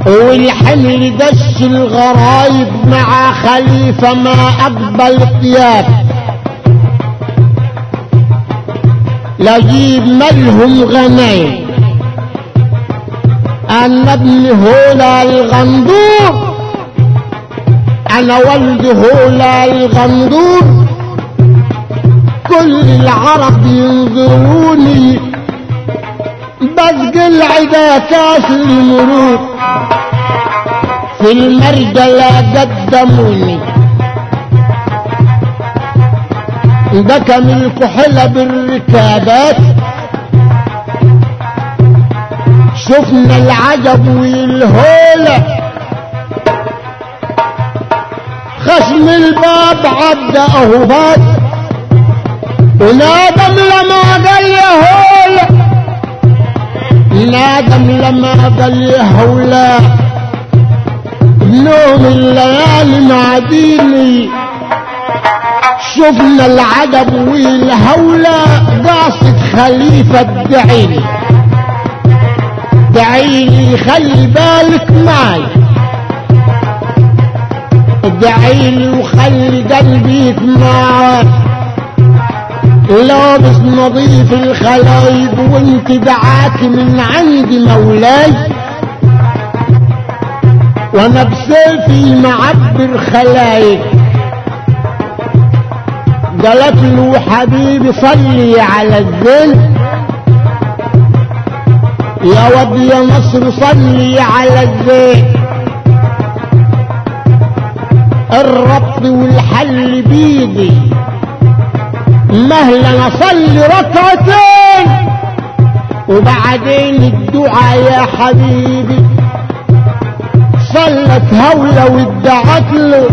والحمل دش الغرايب مع خليفة ما أقبل ثياب لجيب ملهم غنايم أنا ابن هولا الغندور أنا ولد هولا الغندور كل العرب ينظروني بسق العدا كاس الملوك في المرجلة قدموني دكم الكحلة بالركابات شفنا العجب والهولة خشم الباب عدى اهوات ونادم لما قال يا هولة نادم لما قال يا هولا نوم الليالي معديني شفنا العجب والهولة قاصد خليفة دعيني دعيني خلي بالك معي دعيني وخلي قلبي معك لابس نظيف الخلايب وانت دعاك من عند مولاي وانا بسيفي معبر خلايب قالت له حبيبي صلي على الزين يا ود يا مصر صلي على الزين الربط والحل بيدي مهلا اصلي ركعتين وبعدين الدعاء يا حبيبي صلت هولة وادعت له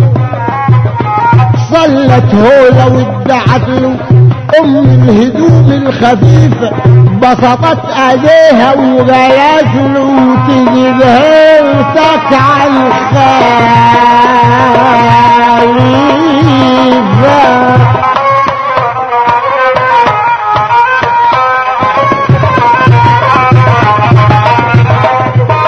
صلت هولة وادعت له ام الهدوم الخفيفة بسطت ايديها وقالت له تجيب هيلتك على الخير